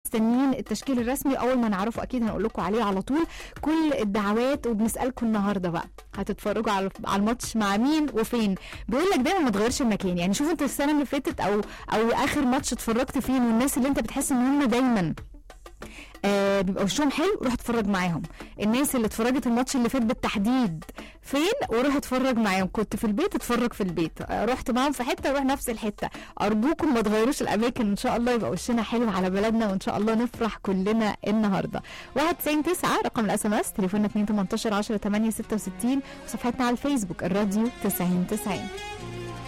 مستنيين التشكيل الرسمي اول ما نعرفه اكيد هنقول لكم عليه على طول كل الدعوات وبنسالكم النهارده بقى هتتفرجوا على على الماتش مع مين وفين بيقول لك دايما ما تغيرش المكان يعني شوف انت السنه اللي فاتت او او اخر ماتش اتفرجت فين والناس اللي انت بتحس ان هم دايما آه بيبقى وشهم حلو روح اتفرج معاهم الناس اللي اتفرجت الماتش اللي فات بالتحديد فين وروح اتفرج معاهم كنت في البيت اتفرج في البيت آه رحت معاهم في حته روح نفس الحته ارجوكم ما تغيروش الاماكن ان شاء الله يبقى وشنا حلو على بلدنا وان شاء الله نفرح كلنا النهارده 91 9 رقم الاس ام اس تليفوننا 2 18 10 8 66 وصفحتنا على الفيسبوك الراديو 90 90